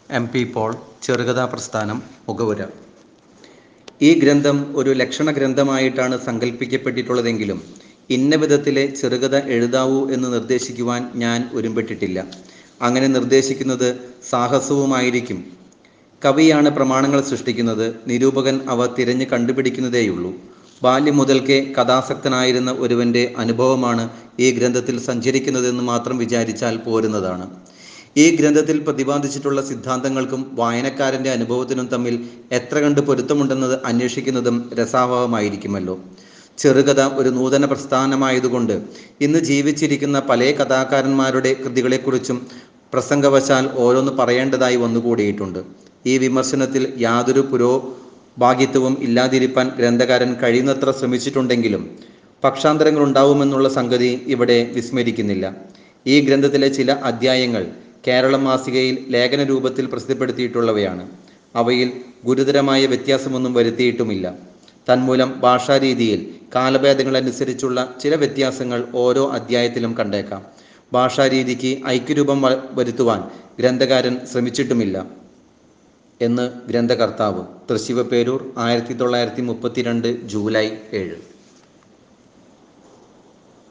M P Paul ചെറുകഥാ പ്രസ്ഥാനം മുഖവുര ഈ ഗ്രന്ഥം ഒരു ലക്ഷണ ഗ്രന്ഥമായിട്ടാണ് സങ്കല്പിക്കപ്പെട്ടിട്ടുള്ളതെങ്കിലും ഇന്ന വിധത്തിലെ ചെറുകഥ എഴുതാവൂ എന്ന് നിർദ്ദേശിക്കുവാൻ ഞാൻ ഒരുമ്പെട്ടിട്ടില്ല അങ്ങനെ നിർദ്ദേശിക്കുന്നത് സാഹസവുമായിരിക്കും കവിയാണ് പ്രമാണങ്ങൾ സൃഷ്ടിക്കുന്നത് നിരൂപകൻ അവ തിരഞ്ഞു കണ്ടുപിടിക്കുന്നതേയുള്ളൂ ബാല്യം മുതൽക്കേ കഥാസക്തനായിരുന്ന ഒരുവൻ്റെ അനുഭവമാണ് ഈ ഗ്രന്ഥത്തിൽ സഞ്ചരിക്കുന്നതെന്ന് മാത്രം വിചാരിച്ചാൽ പോരുന്നതാണ് ഈ ഗ്രന്ഥത്തിൽ പ്രതിപാദിച്ചിട്ടുള്ള സിദ്ധാന്തങ്ങൾക്കും വായനക്കാരൻ്റെ അനുഭവത്തിനും തമ്മിൽ എത്ര കണ്ട് പൊരുത്തമുണ്ടെന്നത് അന്വേഷിക്കുന്നതും രസാവഹമായിരിക്കുമല്ലോ ചെറുകഥ ഒരു നൂതന പ്രസ്ഥാനമായതുകൊണ്ട് ഇന്ന് ജീവിച്ചിരിക്കുന്ന പല കഥാകാരന്മാരുടെ കൃതികളെക്കുറിച്ചും പ്രസംഗവശാൽ ഓരോന്ന് പറയേണ്ടതായി വന്നുകൂടിയിട്ടുണ്ട് ഈ വിമർശനത്തിൽ യാതൊരു പുരോഭാഗ്യത്വവും ഇല്ലാതിരിപ്പാൻ ഗ്രന്ഥകാരൻ കഴിയുന്നത്ര ശ്രമിച്ചിട്ടുണ്ടെങ്കിലും പക്ഷാന്തരങ്ങൾ ഉണ്ടാവുമെന്നുള്ള സംഗതി ഇവിടെ വിസ്മരിക്കുന്നില്ല ഈ ഗ്രന്ഥത്തിലെ ചില അധ്യായങ്ങൾ കേരളം മാസികയിൽ ലേഖന രൂപത്തിൽ പ്രസിദ്ധപ്പെടുത്തിയിട്ടുള്ളവയാണ് അവയിൽ ഗുരുതരമായ വ്യത്യാസമൊന്നും വരുത്തിയിട്ടുമില്ല തന്മൂലം ഭാഷാരീതിയിൽ കാലഭേദങ്ങളനുസരിച്ചുള്ള ചില വ്യത്യാസങ്ങൾ ഓരോ അധ്യായത്തിലും കണ്ടേക്കാം ഭാഷാരീതിക്ക് ഐക്യരൂപം വ- വരുത്തുവാൻ ഗ്രന്ഥകാരൻ ശ്രമിച്ചിട്ടുമില്ല എന്ന് ഗ്രന്ഥകർത്താവ് തൃശിവപേരൂർ ആയിരത്തി തൊള്ളായിരത്തി മുപ്പത്തിരണ്ട് ജൂലൈ ഏഴ്